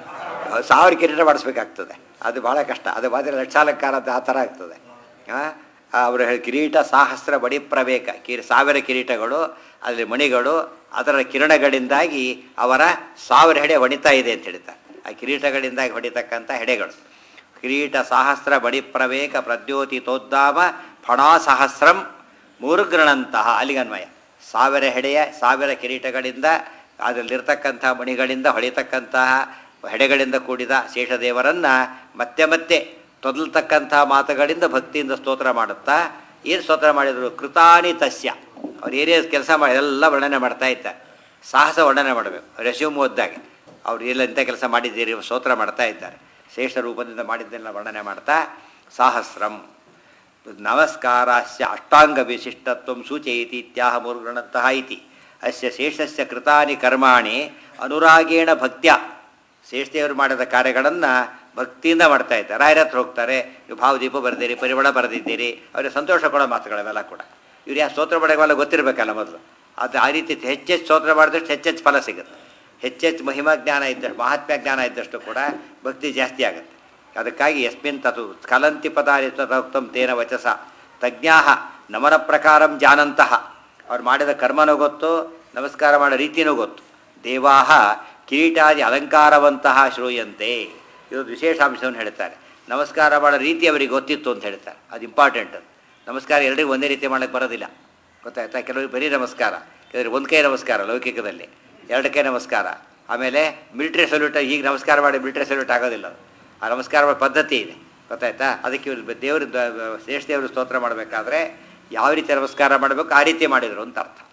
ಸಾವಿರ ಕಿರೀಟ ಮಾಡಿಸ್ಬೇಕಾಗ್ತದೆ ಅದು ಭಾಳ ಕಷ್ಟ ಅದು ಮಾತ್ರ ಲಕ್ಷಾಲಂಕಾರ ಅಂತ ಆ ಥರ ಆಗ್ತದೆ ಅವರು ಕಿರೀಟ ಸಾಹಸ್ರ ಮಣಿ ಪ್ರವೇಕ ಕಿರಿ ಸಾವಿರ ಕಿರೀಟಗಳು ಅಲ್ಲಿ ಮಣಿಗಳು ಅದರ ಕಿರಣಗಳಿಂದಾಗಿ ಅವರ ಸಾವಿರ ಹೆಡೆ ಹೊಣಿತಾ ಇದೆ ಅಂತ ಹೇಳ್ತಾರೆ ಆ ಕಿರೀಟಗಳಿಂದಾಗಿ ಹೊಡಿತಕ್ಕಂಥ ಹೆಡೆಗಳು ಕಿರೀಟ ಸಹಸ್ರ ಬಡಿ ಪ್ರವೇಕ ಪ್ರದ್ಯೋತಿತೋದ್ದಾಮ ಫಣಾಸಹಸ್ರಂ ಮೂರುಗ್ರಣಂತಹ ಅಲಿಗನ್ವಯ ಸಾವಿರ ಹೆಡೆಯ ಸಾವಿರ ಕಿರೀಟಗಳಿಂದ ಅದರಲ್ಲಿರ್ತಕ್ಕಂಥ ಮಣಿಗಳಿಂದ ಹೊಳಿತಕ್ಕಂತಹ ಹೆಡೆಗಳಿಂದ ಕೂಡಿದ ಶೇಷದೇವರನ್ನ ಮತ್ತೆ ಮತ್ತೆ ತೊದಲ್ತಕ್ಕಂಥ ಮಾತುಗಳಿಂದ ಭಕ್ತಿಯಿಂದ ಸ್ತೋತ್ರ ಮಾಡುತ್ತಾ ಏನು ಸ್ತೋತ್ರ ಮಾಡಿದರು ಕೃತಾನಿ ತಸ್ಯ ಅವ್ರು ಏನೇನು ಕೆಲಸ ಮಾಡಿ ಎಲ್ಲ ವರ್ಣನೆ ಮಾಡ್ತಾ ಇದ್ದಾರೆ ಸಾಹಸ ವರ್ಣನೆ ಮಾಡಬೇಕು ರೆಸ್ಯೂಮ್ ಓದ್ದಾಗೆ ಅವ್ರು ಎಲ್ಲ ಇಂಥ ಕೆಲಸ ಮಾಡಿದ್ದೀರಿ ಸ್ತೋತ್ರ ಮಾಡ್ತಾ ಇದ್ದಾರೆ ಶ್ರೇಷ್ಠ ರೂಪದಿಂದ ಮಾಡಿದ್ದೆಲ್ಲ ವರ್ಣನೆ ಮಾಡ್ತಾ ಸಾಹಸ್ರಂ ನಮಸ್ಕಾರಸ್ಯ ಅಷ್ಟಾಂಗ ವಿಶಿಷ್ಟತ್ವ ಸೂಚಯತಿ ಇತ್ಯಾಹ ಮೂರ್ಗಣಂತಹ ಇತಿ ಅಸ್ಯ ಶೇಷಸ್ಯ ಕೃತಾನಿ ಕರ್ಮಾಣಿ ಅನುರಾಗೇಣ ಭಕ್ತ್ಯ ಶೇಷದೇವರು ಮಾಡಿದ ಕಾರ್ಯಗಳನ್ನು ಭಕ್ತಿಯಿಂದ ಮಾಡ್ತಾ ಇದ್ದಾರೆ ರಾಯರ ಹತ್ರ ಹೋಗ್ತಾರೆ ನೀವು ಭಾವದೀಪ ಬರೆದಿರಿ ಪರಿಮಳ ಬರೆದಿದ್ದೀರಿ ಅವರಿಗೆ ಸಂತೋಷ ಕೊಡೋ ಮಾತುಗಳವೆಲ್ಲ ಕೂಡ ಇವ್ರು ಯಾವ ಸ್ತೋತ್ರ ಮಾಡೋಕ್ಕೆಲ್ಲ ಗೊತ್ತಿರಬೇಕಲ್ಲ ಮೊದಲು ಅದು ಆ ರೀತಿ ಹೆಚ್ಚೆಚ್ಚು ಸ್ತೋತ್ರ ಮಾಡಿದಷ್ಟು ಹೆಚ್ಚೆಚ್ಚು ಫಲ ಸಿಗುತ್ತೆ ಹೆಚ್ಚೆಚ್ಚು ಮಹಿಮಾ ಜ್ಞಾನ ಇದ್ದಷ್ಟು ಮಹಾತ್ಮ್ಯ ಜ್ಞಾನ ಇದ್ದಷ್ಟು ಕೂಡ ಭಕ್ತಿ ಜಾಸ್ತಿ ಆಗುತ್ತೆ ಅದಕ್ಕಾಗಿ ಯಸ್ಮಿನ್ ತತು ಸ್ಖಲಂತಿ ಪದಾರಿ ತದೋಕ್ತಂ ತೇನ ವಚಸ ತಜ್ಞಾಹ ನಮನ ಪ್ರಕಾರಂ ಜಾನಂತಹ ಅವ್ರು ಮಾಡಿದ ಕರ್ಮನೂ ಗೊತ್ತು ನಮಸ್ಕಾರ ಮಾಡೋ ರೀತಿನೂ ಗೊತ್ತು ದೇವಾಹ ಕಿರೀಟಾದಿ ಅಲಂಕಾರವಂತಹ ಶ್ರೂಯಂತೆ ಇದು ವಿಶೇಷಾಂಶವನ್ನು ಹೇಳ್ತಾರೆ ನಮಸ್ಕಾರ ಮಾಡೋ ರೀತಿ ಅವರಿಗೆ ಗೊತ್ತಿತ್ತು ಅಂತ ಹೇಳ್ತಾರೆ ಅದು ಇಂಪಾರ್ಟೆಂಟ್ ಅದು ನಮಸ್ಕಾರ ಎಲ್ಲರಿಗೂ ಒಂದೇ ರೀತಿ ಮಾಡೋಕ್ಕೆ ಬರೋದಿಲ್ಲ ಗೊತ್ತಾಯ್ತಾ ಕೆಲವರಿಗೆ ಬರೀ ನಮಸ್ಕಾರ ಕೆಲವರಿಗೆ ಒಂದು ಕೈ ನಮಸ್ಕಾರ ಲೌಕಿಕದಲ್ಲಿ ಎರಡು ಕೈ ನಮಸ್ಕಾರ ಆಮೇಲೆ ಮಿಲಿಟ್ರಿ ಸಲ್ಯೂಟ್ ಈಗ ನಮಸ್ಕಾರ ಮಾಡಿ ಮಿಲಿಟ್ರಿ ಸಲ್ಯೂಟ್ ಆಗೋದಿಲ್ಲ ಅದು. ಆ ನಮಸ್ಕಾರ ಮಾಡೋ ಪದ್ಧತಿ ಇದೆ ಗೊತ್ತಾಯ್ತಾ ಅದಕ್ಕೆ ಇವ್ರು ದೇವರು ಶ್ರೇಷ್ಠ ದೇವರು ಸ್ತೋತ್ರ ಮಾಡಬೇಕಾದ್ರೆ ಯಾವ ರೀತಿ ನಮಸ್ಕಾರ ಮಾಡಬೇಕು ಆ ರೀತಿ ಮಾಡಿದರು ಅಂತ ಅರ್ಥ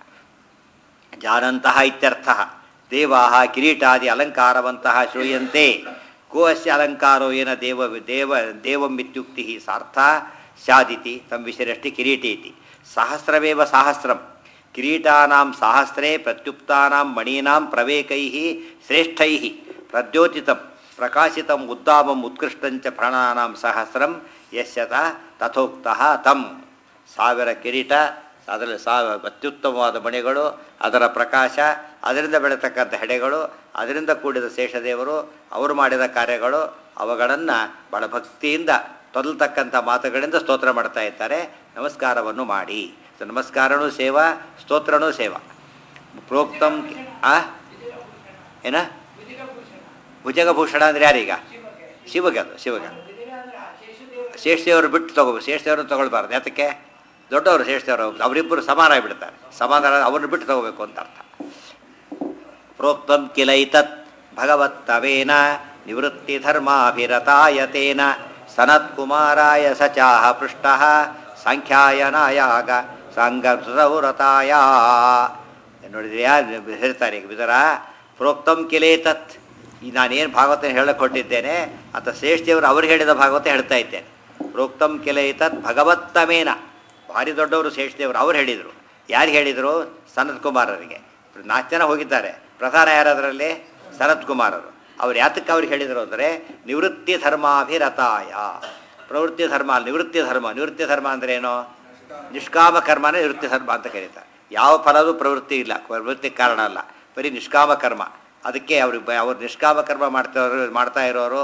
ಜಾನಂತಹ ಇತ್ಯರ್ಥ ದೇವಾ ಕಿರೀಟಾದಿ ಅಲಂಕಾರವಂತಹ ಶ್ರೂಯಂತೆ ಕೋ ಅಸ್ಯ ಅಲಂಕಾರೋ ಏನ ದೇವ ದೇವ ದೇವಂ ಇತ್ಯುಕ್ತಿ ಸಾರ್ಥ ಸ್ಯಾದಿತಿ ತಮ್ಮ ವಿಷಯರಷ್ಟೇ ಕಿರೀಟಿ ಇತಿ ಸಹಸ್ರವೇವ ಸಹಸ್ರಂ ಕಿರೀಟಾನಾಂ ಸಹಸ್ರೇ ಪ್ರತ್ಯುಕ್ತಾನಾಂ ಮಣೀನಾಂ ಪ್ರವೇಕೈ ಶ್ರೇಷ್ಠೈ ಪ್ರದ್ಯೋತಿತಂ ಪ್ರಕಾಶಿತಂ ಉದ್ದಾಮಂ ಉತ್ಕೃಷ್ಟಂಚ ಪ್ರಾಣಾನಾಂ ಸಹಸ್ರಂ ಯಶ್ಯತ ತಥೋಕ್ತಃ ತಂ ಸಾವಿರ ಕಿರೀಟ ಅದರಲ್ಲಿ ಸಾವ ಅತ್ಯುತ್ತಮವಾದ ಮಣಿಗಳು ಅದರ ಪ್ರಕಾಶ ಅದರಿಂದ ಬೆಳತಕ್ಕಂಥ ಹೆಡೆಗಳು ಅದರಿಂದ ಕೂಡಿದ ಶೇಷದೇವರು ಅವರು ಮಾಡಿದ ಕಾರ್ಯಗಳು ಅವುಗಳನ್ನು ಭಾಳ ಭಕ್ತಿಯಿಂದ ತೊದಲ್ತಕ್ಕಂಥ ಮಾತುಗಳಿಂದ ಸ್ತೋತ್ರ ಮಾಡ್ತಾ ಇದ್ದಾರೆ ನಮಸ್ಕಾರವನ್ನು ಮಾಡಿ ಸೊ ನಮಸ್ಕಾರನೂ ಸೇವಾ ಸ್ತೋತ್ರನೂ ಸೇವಾ ಪ್ರೋಕ್ತಂ ಆ ಏನ ಭುಜಗಭೂಷಣ ಅಂದರೆ ಯಾರೀಗ ಶಿವಗೆ ಅದು ಶಿವಗೆ ಶೇಷದೇವರು ಬಿಟ್ಟು ತಗೋಬೇಕು ಶೇಷದೇವ್ರನ್ನ ತಗೊಳ್ಬಾರ್ದು ಯಾತಕ್ಕೆ ದೊಡ್ಡವರು ಶೇಷದೇವರು ಅವರಿಬ್ಬರು ಸಮಾನ ಆಗಿಬಿಡ್ತಾರೆ ಸಮಾನ ಅವ್ರನ್ನ ಬಿಟ್ಟು ತಗೋಬೇಕು ಅಂತ ಅರ್ಥ ಪ್ರೋಕ್ತಂ ಕಿಲೈತತ್ ಭಗವತ್ತವೇನ ನಿವೃತ್ತಿ ಧರ್ಮಾಭಿರತಾಯತೇನ ಸನತ್ಕುಮಾರಾಯ ಸಚಾಹ ಪೃಷ್ಟ ಸಾಂಖ್ಯಾಯನಾಯಾಗ ಸಾಂಗಸೌರತಾಯ ನೋಡಿದ್ರಿಯಾ ಹೇಳ್ತಾರೆ ಈಗ ಬಿದರ ಪ್ರೋಕ್ತಂ ಕಿಲೇತತ್ ಈ ನಾನೇನು ಭಾಗವತ ಹೇಳಕ್ಕೆ ಹೊಟ್ಟಿದ್ದೇನೆ ಅಂತ ಶ್ರೇಷ್ಠದೇವರು ಅವ್ರು ಹೇಳಿದ ಭಾಗವತ ಹೇಳ್ತಾ ಇದ್ದೇನೆ ಪ್ರೋಕ್ತಂ ಕಿಲೇತತ್ ಭಗವತ್ತಮೇನ ಭಾರಿ ದೊಡ್ಡವರು ಶ್ರೇಷ್ಠದೇವರು ಅವ್ರು ಹೇಳಿದರು ಯಾರು ಹೇಳಿದರು ಸನತ್ ಕುಮಾರರಿಗೆ ನಾಲ್ಕು ಜನ ಹೋಗಿದ್ದಾರೆ ಪ್ರಧಾನ ಯಾರದರಲ್ಲಿ ಸನತ್ ಕುಮಾರರು ಅವ್ರು ಯಾತಕ್ಕೆ ಅವ್ರಿಗೆ ಹೇಳಿದರು ಅಂದರೆ ನಿವೃತ್ತಿ ಧರ್ಮಾಭಿರತಾಯ ಪ್ರವೃತ್ತಿ ಧರ್ಮ ಅಲ್ಲ ನಿವೃತ್ತಿ ಧರ್ಮ ನಿವೃತ್ತಿ ಧರ್ಮ ಅಂದ್ರೆ ಏನು ನಿಷ್ಕಾಮ ಕರ್ಮನೇ ನಿವೃತ್ತಿ ಧರ್ಮ ಅಂತ ಕರೀತಾರೆ ಯಾವ ಫಲವೂ ಪ್ರವೃತ್ತಿ ಇಲ್ಲ ಪ್ರವೃತ್ತಿ ಕಾರಣ ಅಲ್ಲ ಬರೀ ನಿಷ್ಕಾಮ ಕರ್ಮ ಅದಕ್ಕೆ ಅವ್ರಿಗೆ ಬ- ಅವ್ರು ನಿಷ್ಕಾಮ ಕರ್ಮ ಮಾಡ್ತಾ ಮಾಡ್ತಾ ಇರೋರು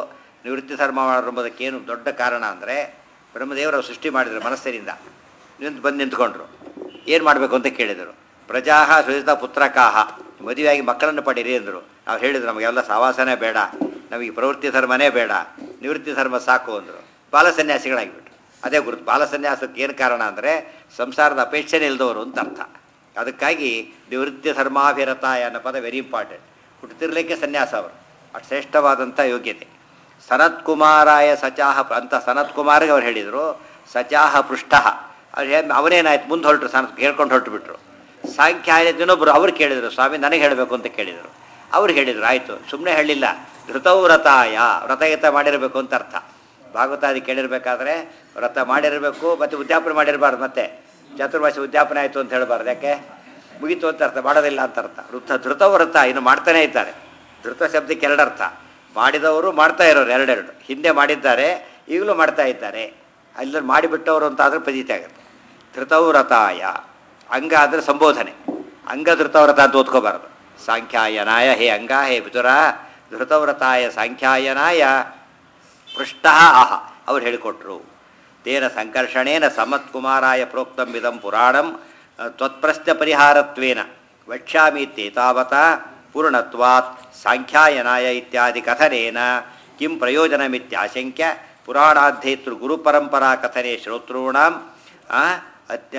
ನಿವೃತ್ತಿ ಧರ್ಮ ಮಾಡೋದಕ್ಕೆ ಏನು ದೊಡ್ಡ ಕಾರಣ ಅಂದರೆ ಬ್ರಹ್ಮದೇವರು ಅವ್ರು ಸೃಷ್ಟಿ ಮಾಡಿದ್ರು ಮನಸ್ಸಿನಿಂದ ನಿಂತು ಬಂದು ನಿಂತ್ಕೊಂಡ್ರು ಏನು ಮಾಡಬೇಕು ಅಂತ ಕೇಳಿದರು ಪ್ರಜಾಹ ಸುಜಿತ ಪುತ್ರಕಾಹ ಮದುವೆಯಾಗಿ ಮಕ್ಕಳನ್ನು ಪಡೀರಿ ಅಂದರು ನಾವು ಹೇಳಿದ್ರು ನಮಗೆಲ್ಲ ಸವಾಸನೇ ಬೇಡ ನಮಗೆ ಪ್ರವೃತ್ತಿ ಧರ್ಮನೇ ಬೇಡ ನಿವೃತ್ತಿ ಧರ್ಮ ಸಾಕು ಅಂದರು ಬಾಲ ಸನ್ಯಾಸಿಗಳಾಗಿಬಿಟ್ರು ಅದೇ ಗುರುತು ಬಾಲ ಸನ್ಯಾಸಕ್ಕೆ ಏನು ಕಾರಣ ಅಂದರೆ ಸಂಸಾರದ ಅಪೇಕ್ಷೆನೇ ಇಲ್ದವರು ಅಂತ ಅರ್ಥ ಅದಕ್ಕಾಗಿ ನಿವೃತ್ತಿ ಧರ್ಮಾಭಿರತಾಯ ಅನ್ನೋ ಪದ ವೆರಿ ಇಂಪಾರ್ಟೆಂಟ್ ಹುಟ್ಟುತ್ತಿರಲಿಕ್ಕೆ ಸನ್ಯಾಸ ಅವರು ಅಷ್ಟು ಶ್ರೇಷ್ಠವಾದಂಥ ಯೋಗ್ಯತೆ ಸನತ್ ಕುಮಾರಾಯ ಸಚಾಹ ಪ್ರ- ಅಂತ ಸನತ್ ಕುಮಾರ್ಗೆ ಅವ್ರು ಹೇಳಿದರು ಸಚಾಹ ಪೃಷ್ಠ ಅವ್ರು ಹೇ ಅವನೇನಾಯ್ತು ಮುಂದೆ ಹೊರಟರು ಸನತ್ ಹೇಳ್ಕೊಂಡು ಹೊರಟು ಬಿಟ್ರು ಸಾಂಖ್ಯಾಯ ದಿನೊಬ್ಬರು ಅವ್ರು ಕೇಳಿದರು ಸ್ವಾಮಿ ನನಗೆ ಹೇಳಬೇಕು ಅಂತ ಕೇಳಿದರು ಅವ್ರು ಹೇಳಿದರು ಆಯಿತು ಸುಮ್ಮನೆ ಹೇಳಿಲ್ಲ ಧೃತೌ ವ್ರತಾಯ ವ್ರತಗೀತ ಮಾಡಿರಬೇಕು ಅಂತ ಅರ್ಥ ಭಾಗವತಾದಿ ಕೇಳಿರ್ಬೇಕಾದ್ರೆ ವ್ರತ ಮಾಡಿರಬೇಕು ಮತ್ತು ಉದ್ಯಾಪನೆ ಮಾಡಿರಬಾರ್ದು ಮತ್ತೆ ಚತುರ್ಮಾಸಿ ಉದ್ಯಾಪನೆ ಆಯಿತು ಅಂತ ಹೇಳಬಾರ್ದು ಯಾಕೆ ಮುಗೀತು ಅಂತ ಅರ್ಥ ಮಾಡೋದಿಲ್ಲ ಅಂತ ಅರ್ಥ ವೃತ್ತ ಧೃತ ವ್ರತ ಇನ್ನು ಮಾಡ್ತಾನೇ ಇದ್ದಾರೆ ಧೃತ ಶಬ್ದಕ್ಕೆ ಎರಡರ್ಥ ಮಾಡಿದವರು ಮಾಡ್ತಾ ಇರೋರು ಎರಡೆರಡು ಹಿಂದೆ ಮಾಡಿದ್ದಾರೆ ಈಗಲೂ ಮಾಡ್ತಾ ಇದ್ದಾರೆ ಅಲ್ಲಿ ಮಾಡಿಬಿಟ್ಟವರು ಅಂತ ಆದರೆ ಪದೀತಿ ಆಗುತ್ತೆ ಧೃತವ್ರತಾಯ ಅಂಗ ಅಂದರೆ ಸಂಬೋಧನೆ ಅಂಗ ಧೃತವ್ರತ ಅಂತ ಓದ್ಕೋಬಾರ್ದು ಸಾಂಖ್ಯಾಯನಾಯ ಹೇ ಅಂಗ ಹೇ ಪಿತುರ ಧೃತವ್ರತಾಯ ಸಾಂಖ್ಯಾಯನಾಯ ಪೃಷ್ಟ ಆಹ ಅವ್ರು ಹೇಳಿಕೊಟ್ರು ತೇನ ಸಂಕರ್ಷಣೇನ ಸಮತ್ಕುಮಾರಾಯ ಪ್ರೋಕ್ತಂ ಇದಂ ಪುರಾಣಂ ತ್ವತ್ಪ್ರಶ್ನ ಪರಿಹಾರತ್ವೇನ ವಕ್ಷ್ಯಾಮೀತ್ಯೇ ತಾವತ ಪೂರ್ಣತ್ವಾತ್ ಸಾಂಖ್ಯಾಯನಾಯ ಇತ್ಯಾದಿ ಕಥನೇನ ಕಿಂ ಪ್ರಯೋಜನಮಿತ್ಯಾಶಂಕ್ಯ ಪುರಾಣಾಧ್ಯೇತೃ ಗುರುಪರಂಪರಾ ಕಥನೆ ಶ್ರೋತॄಣಾಂ ಆ, ಅತ್ಯ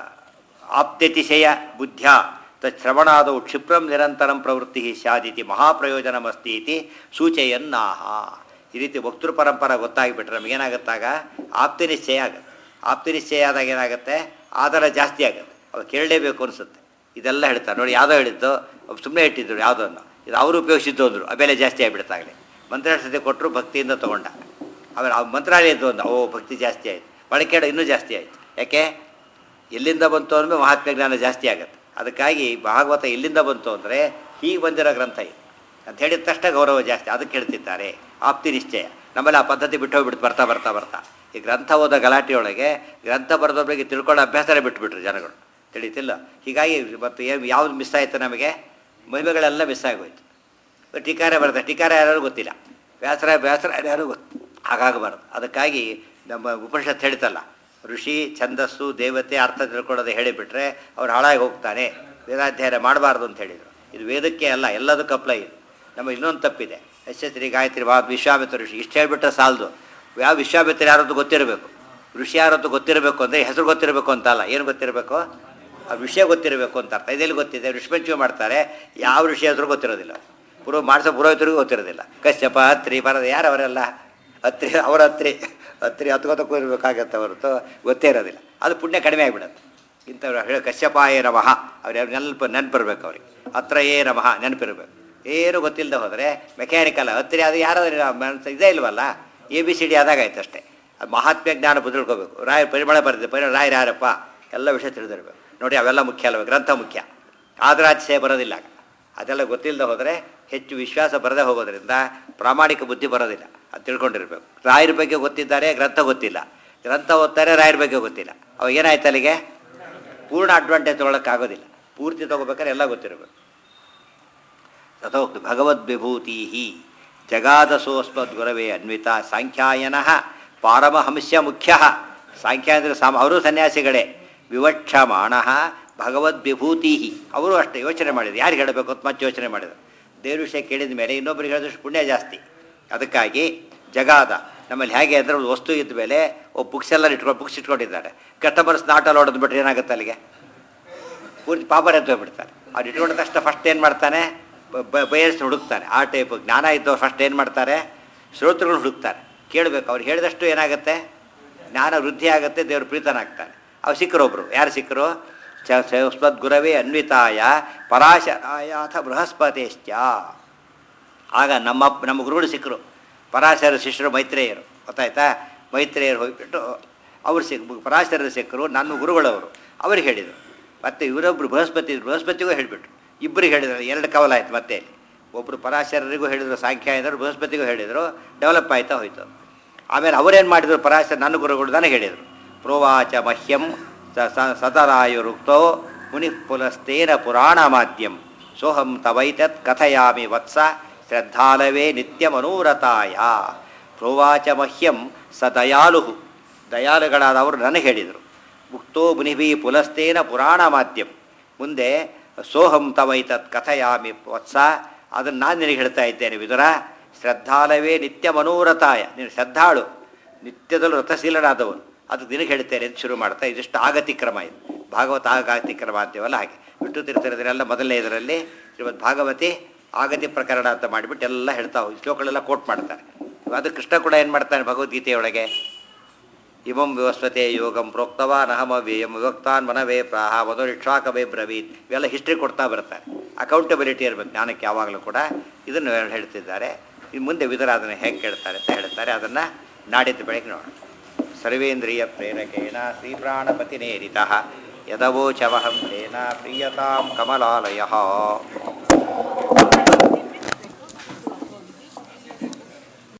ಆಪ್ತ್ಯತಿಶಯ ಬುದ್ಧ್ಯ ತಶ್ರವಣಾದೌ ಕ್ಷಿಪ್ರಂ ನಿರಂತರಂ ಪ್ರವೃತ್ತಿ ಸ್ಯಾದಿತಿ ಮಹಾಪ್ರಯೋಜನಮಸ್ತಿ ಇತಿ ಸೂಚಯನ್ನಾಹ ಈ ರೀತಿ ವಕ್ತೃ ಪರಂಪರ ಗೊತ್ತಾಗಿಬಿಟ್ರೆ ನಮಗೇನಾಗುತ್ತಾಗ ಆಪ್ತಿ ನಿಶ್ಚಯ ಆಗುತ್ತೆ ಆಪ್ತಿ ನಿಶ್ಚಯ ಆದಾಗ ಏನಾಗುತ್ತೆ ಆಧಾರ ಜಾಸ್ತಿ ಆಗುತ್ತೆ ಅವಾಗ ಕೇಳಲೇಬೇಕು ಅನಿಸುತ್ತೆ ಇದೆಲ್ಲ ಹೇಳ್ತಾರೆ ನೋಡಿ ಯಾವುದೋ ಹೇಳಿದ್ದು ಸುಮ್ಮನೆ ಇಟ್ಟಿದ್ರು ಯಾವುದನ್ನು ಇದು ಅವರು ಉಪಯೋಗಿಸಿದ್ದು ಅಂದರು ಆ ಬೆಲೆ ಜಾಸ್ತಿ ಆಗಿಬಿಡ್ತಾಗಲಿ ಮಂತ್ರಾಕ್ಷತೆ ಕೊಟ್ಟರು ಭಕ್ತಿಯಿಂದ ತೊಗೊಂಡ ಆಮೇಲೆ ಆ ಮಂತ್ರಾಲಯದ್ದು ಒಂದು ಓ ಭಕ್ತಿ ಜಾಸ್ತಿ ಆಯಿತು ಬಳಕೆ ಇನ್ನೂ ಜಾಸ್ತಿ ಆಯಿತು ಯಾಕೆ ಎಲ್ಲಿಂದ ಬಂತು ಅಂದರೆ ಮಹಾತ್ಮ ಜ್ಞಾನ ಜಾಸ್ತಿ ಆಗುತ್ತೆ ಅದಕ್ಕಾಗಿ ಭಾಗವತ ಎಲ್ಲಿಂದ ಬಂತು ಅಂದರೆ ಹೀಗೆ ಬಂದಿರೋ ಗ್ರಂಥ ಇದು ಅಂತ ಹೇಳಿದ ತಕ್ಷಣ ಗೌರವ ಜಾಸ್ತಿ ಅದಕ್ಕೆ ಹೇಳ್ತಿದ್ದಾರೆ ಆಪ್ತಿ ನಿಶ್ಚಯ ನಮ್ಮಲ್ಲಿ ಆ ಪದ್ಧತಿ ಬಿಟ್ಟು ಹೋಗ್ಬಿಟ್ಟು ಬರ್ತಾ ಬರ್ತಾ ಬರ್ತಾ ಈ ಗ್ರಂಥ ಓದೋ ಗಲಾಟೆಯೊಳಗೆ ಗ್ರಂಥ ಬರೆದೋ ಬಗ್ಗೆ ತಿಳ್ಕೊಳ್ಳೋ ಅಭ್ಯಾಸನೇ ಬಿಟ್ಬಿಟ್ರು ಜನಗಳು ತಿಳಿತಿಲ್ಲ ಹೀಗಾಗಿ ಮತ್ತು ಏನು ಯಾವ್ದು ಮಿಸ್ ಆಯಿತು ನಮಗೆ ಮಹಿಮೆಗಳೆಲ್ಲ ಮಿಸ್ ಆಗೋಯ್ತು ಟೀಕಾರ ಬರ್ತದೆ ಟೀಕಾರ ಯಾರು ಗೊತ್ತಿಲ್ಲ ವ್ಯಾಸರ ವ್ಯಾಸರ ಯಾರು ಗೊತ್ತು ಹಾಗಾಗಬಾರ್ದು ಅದಕ್ಕಾಗಿ ನಮ್ಮ ಉಪನಿಷತ್ ಹೇಳ್ತಲ್ಲ ಋಷಿ ಛಂದಸ್ಸು ದೇವತೆ ಅರ್ಥ ತಿಳ್ಕೊಳ್ಳೋದು ಹೇಳಿಬಿಟ್ರೆ ಅವ್ರು ಹಾಳಾಗಿ ಹೋಗ್ತಾನೆ ವೇದಾಧ್ಯಯನ ಮಾಡಬಾರ್ದು ಅಂತ ಹೇಳಿದರು ಇದು ವೇದಕ್ಕೆ ಅಲ್ಲ ಎಲ್ಲದಕ್ಕೂ ಅಪ್ಲೈ ಇದು ನಮ್ಮ ಇನ್ನೊಂದು ತಪ್ಪಿದೆ ಯಶಸ್ವಿ ಗಾಯತ್ರಿ ವಾ ವಿಶ್ವಾಮಿತ್ರ ಋಷಿ ಇಷ್ಟು ಹೇಳಿಬಿಟ್ರೆ ಸಾಲದು ಯಾವ ವಿಶ್ವಾಮಿತ್ರ ಯಾರದ್ದು ಗೊತ್ತಿರಬೇಕು ಋಷಿ ಯಾರದ್ದು ಗೊತ್ತಿರಬೇಕು ಅಂದರೆ ಹೆಸರು ಗೊತ್ತಿರಬೇಕು ಅಂತ ಅಲ್ಲ ಏನು ಗೊತ್ತಿರಬೇಕು ಆ ವಿಷಯ ಗೊತ್ತಿರಬೇಕು ಅಂತ ಅರ್ಥ ಇದೆಲ್ಲಿ ಗೊತ್ತಿದೆ ಋಷಿಪಂಚಮಿ ಮಾಡ್ತಾರೆ ಯಾವ ಋಷಿ ಹೆಸರು ಗೊತ್ತಿರೋದಿಲ್ಲ ಪುರೋ ಮಾಡಿಸೋ ಪುರೋಹಿತರಿಗೂ ಗೊತ್ತಿರೋದಿಲ್ಲ ಕಶ್ಯಪ ಹತ್ರಿ ಬರದ ಯಾರು ಅವರೆಲ್ಲ ಹತ್ರಿ ಅವರ ಹತ್ರಿ ಹತ್ರಿ ಹತ್ಕೋತಕ್ಕೂ ಇರಬೇಕಾಗತ್ತೆ ಹೊರತು ಗೊತ್ತೇ ಇರೋದಿಲ್ಲ ಅದು ಪುಣ್ಯ ಕಡಿಮೆ ಆಗಿಬಿಡುತ್ತೆ ಇಂಥವ್ರು ಹೇಳಿ ಕಶ್ಯಪಾಯ ನಮಃ ಅವ್ರು ಯಾರು ನೆನಪು ನೆನಪಿರ್ಬೇಕು ಅವ್ರಿಗೆ ಹತ್ರ ಏ ನಮಃ ನೆನಪಿರ್ಬೇಕು ಏನು ಗೊತ್ತಿಲ್ಲದೆ ಹೋದರೆ ಮೆಕ್ಯಾನಿಕಲ್ ಹತ್ತಿರ ಅದು ಯಾರಾದ್ರೂ ಮನ್ಸು ಇದೇ ಇಲ್ವಲ್ಲ ಎ ಬಿ ಸಿ ಡಿ ಆದಾಗಾಯ್ತು ಅಷ್ಟೇ ಅದು ಮಹಾತ್ಮ ಜ್ಞಾನ ಬದಲ್ಕೋಬೇಕು ರಾಯ ಪರಿಮಳ ಬರೆದಿದೆ ಪರಿಮಳ ರಾಯರು ಯಾರಪ್ಪ ಎಲ್ಲ ವಿಷಯ ತಿಳಿದಿರ್ಬೇಕು ನೋಡಿ ಅವೆಲ್ಲ ಮುಖ್ಯ ಅಲ್ವ ಗ್ರಂಥ ಮುಖ್ಯ ಆದರಾಚೆ ಬರೋದಿಲ್ಲ ಆಗ. ಅದೆಲ್ಲ ಗೊತ್ತಿಲ್ಲದೆ ಹೋದರೆ ಹೆಚ್ಚು ವಿಶ್ವಾಸ ಬರದೇ ಹೋಗೋದ್ರಿಂದ ಪ್ರಾಮಾಣಿಕ ಬುದ್ಧಿ ಬರೋದಿಲ್ಲ ಅದು ತಿಳ್ಕೊಂಡಿರ್ಬೇಕು ರಾಯರ ಬಗ್ಗೆ ಗೊತ್ತಿದ್ದಾರೆ ಗ್ರಂಥ ಗೊತ್ತಿಲ್ಲ ಗ್ರಂಥ ಓದ್ತಾರೆ ರಾಯರ ಬಗ್ಗೆ ಗೊತ್ತಿಲ್ಲ ಅವಾಗ ಏನಾಯ್ತು ಅಲ್ಲಿಗೆ ಪೂರ್ಣ ಅಡ್ವಾಂಟೇಜ್ ತೊಗೊಳಕ್ಕಾಗೋದಿಲ್ಲ ಪೂರ್ತಿ ತೊಗೋಬೇಕಾದ್ರೆ ಎಲ್ಲ ಗೊತ್ತಿರಬೇಕು ತಥೋಕ್ತು ಭಗವದ್ವಿಭೂತಿ ಜಗಾದಸೋಸ್ಮದ್ಗುರವೇ ಅನ್ವಿತ ಸಾಂಖ್ಯಾಯನಃ ಪಾರಮಹಂಸ್ಯ ಮುಖ್ಯ ಸಾಂಖ್ಯ ಅಂದರೆ ಸಾಮ ಅವರು ಸನ್ಯಾಸಿಗಳೇ ವಿವಕ್ಷಮಾಣ ಭಗವದ್ವಿಭೂತಿ ಅವರು ಅಷ್ಟೇ ಯೋಚನೆ ಮಾಡಿದ್ರು ಯಾರಿಗೆ ಹೇಳಬೇಕು ಅಂತ ಮತ್ತೆ ಯೋಚನೆ ಮಾಡಿದರು ದೇವ್ರ ವಿಷಯ ಕೇಳಿದ ಮೇಲೆ ಇನ್ನೊಬ್ಬರಿಗೆ ಹೇಳಿದಷ್ಟು ಪುಣ್ಯ ಜಾಸ್ತಿ ಅದಕ್ಕಾಗಿ ಜಗಾದ ನಮ್ಮಲ್ಲಿ ಹೇಗೆ ಅಂದರೆ ಒಂದು ವಸ್ತು ಇದ್ದ ಮೇಲೆ ಒಬ್ಬ ಬುಕ್ಸ್ ಎಲ್ಲ ಇಟ್ಕೊಂಡು ಬುಕ್ಸ್ ಇಟ್ಕೊಂಡಿದ್ದಾರೆ ಕಸ್ಟಮರ್ಸ್ ನಾಟಲ್ಲಿ ಹೊಡೆದು ಬಿಟ್ರೆ ಏನಾಗುತ್ತೆ ಅಲ್ಲಿಗೆ ಪೂರ್ತಿ ಪಾಪರ್ ಎದ್ದು ಹೋಗ್ಬಿಡ್ತಾರೆ ಅವ್ರು ಇಟ್ಕೊಂಡ ತಕ್ಷಣ ಫಸ್ಟ್ ಏನು ಮಾಡ್ತಾನೆ ಬಯಸ್ ಹುಡುಕ್ತಾನೆ ಆ ಟೈಪ್ ಜ್ಞಾನ ಇದ್ದವ್ರು ಫಸ್ಟ್ ಏನು ಮಾಡ್ತಾರೆ ಶ್ರೋತೃಗಳು ಹುಡುಕ್ತಾರೆ ಕೇಳಬೇಕು ಅವ್ರು ಹೇಳಿದಷ್ಟು ಏನಾಗುತ್ತೆ ಜ್ಞಾನ ವೃದ್ಧಿ ಆಗುತ್ತೆ ದೇವರು ಪ್ರೀತನಾಗ್ತಾನೆ ಅವ್ರು ಸಿಕ್ಕರು ಒಬ್ರು ಯಾರು ಸಿಕ್ಕರು ಚ ಗುರವೇ ಅನ್ವಿತಾಯ ಪರಾಶರಾಯ ಅಥ ಬೃಹಸ್ಪತಿಶ್ಚ ಆಗ ನಮ್ಮ ನಮ್ಮ ಗುರುಗಳು ಸಿಕ್ಕರು ಪರಾಶರ ಶಿಷ್ಯರು ಮೈತ್ರೇಯರು ಗೊತ್ತಾಯ್ತಾ ಮೈತ್ರೇಯರು ಹೋಗ್ಬಿಟ್ಟು ಅವ್ರು ಸಿಕ್ ಪರಾಶರರು ಸಿಕ್ಕರು ನನ್ನ ಗುರುಗಳವರು ಅವ್ರಿಗೆ ಹೇಳಿದರು ಮತ್ತು ಇವರೊಬ್ಬರು ಬೃಹಸ್ಪತಿ ಬೃಹಸ್ಪತಿಗೂ ಹೇಳಿಬಿಟ್ರು ಇಬ್ಬರಿಗೆ ಹೇಳಿದ್ರು ಎರಡು ಕವಲಾಯ್ತು ಮತ್ತೆ ಇಲ್ಲಿ ಒಬ್ಬರು ಪರಾಶರರಿಗೂ ಹೇಳಿದರು ಸಾಂಖ್ಯ ಎಂದರು ಬೃಹಸ್ಪತಿಗೂ ಹೇಳಿದರು ಡೆವಲಪ್ ಆಯ್ತಾ ಹೋಯ್ತು ಆಮೇಲೆ ಅವರೇನು ಮಾಡಿದರು ಪರಾಶರ ನನ್ನ ಗುರುಗಳು ನನಗೆ ಹೇಳಿದರು ಪ್ರೋವಾಚ ಮಹ್ಯಂ ಸ- ಸ- ಸತರಾಯುರುಕ್ತೋ ಮುನಿ ಪುಲಸ್ತೇನ ಪುರಾಣ ಮಾಧ್ಯಂ ಸೋಹಂ ತವೈತತ್ ಕಥಯಾಮಿ ವತ್ಸ ಶ್ರದ್ಧಾಲವೇ ನಿತ್ಯ ಮನೋರಥಾಯ ಪ್ರೋವಾಚ ಮಹ್ಯಂ ಸ ದಯಾಲು ದಯಾಳುಗಳಾದವರು ನನಗೆ ಹೇಳಿದರು ಮುಕ್ತೋ ಮುನಿಭಿ ಪುಲಸ್ತೇನ ಪುರಾಣ ಮಾಧ್ಯಮ ಮುಂದೆ ಸೋಹಂ ತವೈತತ್ ಕಥಯಾಮಿ ವತ್ಸ ಅದನ್ನು ನಾನು ನಿನಗೆ ಹೇಳ್ತಾ ಇದ್ದೇನೆ ವಿದುರ ಶ್ರದ್ಧಾಲವೇ ನಿತ್ಯ ಮನೋರಥಾಯ ನೀನು ಶ್ರದ್ಧಾಳು ನಿತ್ಯದಲ್ಲೂ ರಥಶೀಲನಾದವನು ಅದು ನಿನಗೆ ಹೇಳ್ತೇನೆ ಅಂತ ಶುರು ಮಾಡ್ತಾ ಇದಿಷ್ಟು ಆಗತಿ ಕ್ರಮ ಇದು ಭಾಗವತ ಆಗತಿ ಕ್ರಮ ಅಂತೀವಲ್ಲ ಹಾಗೆ ವಿಷ್ಣು ತೀರ್ಥರದರೆಲ್ಲ ಮೊದಲನೇ ಇದರಲ್ಲಿ ಶ್ರೀಮದ್ ಭಾಗವತಿ ಆಗತಿ ಪ್ರಕರಣ ಅಂತ ಮಾಡಿಬಿಟ್ಟು ಎಲ್ಲ ಹೇಳ್ತಾ ಹೋಗಿ ಶ್ಲೋಕಗಳೆಲ್ಲ ಕೋಟ್ ಮಾಡ್ತಾರೆ ಅದು ಕೃಷ್ಣ ಕೂಡ ಏನು ಮಾಡ್ತಾನೆ ಭಗವದ್ಗೀತೆಯೊಳಗೆ ಇಮಂ ವಿವಸ್ವತೆ ಯೋಗಂ ಪ್ರೋಕ್ತವಾನ್ ಅಹಮವ್ಯಯಂ ವಿವಕ್ತಾನ್ ಮನವೇ ಪ್ರಾಹ ಮಧುರಿಕ್ಷಾಕವೇ ಬ್ರವೀತ್ ಇವೆಲ್ಲ ಹಿಸ್ಟ್ರಿ ಕೊಡ್ತಾ ಬರ್ತಾರೆ ಅಕೌಂಟಬಿಲಿಟಿ ಇರಬೇಕು ಜ್ಞಾನಕ್ಕೆ ಯಾವಾಗಲೂ ಕೂಡ ಇದನ್ನು ಹೇಳ್ತಿದ್ದಾರೆ ಇನ್ನು ಮುಂದೆ ವಿಧರ ಅದನ್ನು ಹೇಗೆ ಕೇಳ್ತಾರೆ ಅಂತ ಹೇಳ್ತಾರೆ ಅದನ್ನು ನಾಡಿದ್ದು ಬೆಳಗ್ಗೆ ನೋಡೋಣ ಸರ್ವೇಂದ್ರಿಯ ಪ್ರೇರಕೇಣ ಶ್ರೀಪ್ರಾಣಪತಿನೇರಿತ ಯದವೋಚವಹಂ ತೇನ ಪ್ರೀಯತಾಂ ಕಮಲಾಲಯ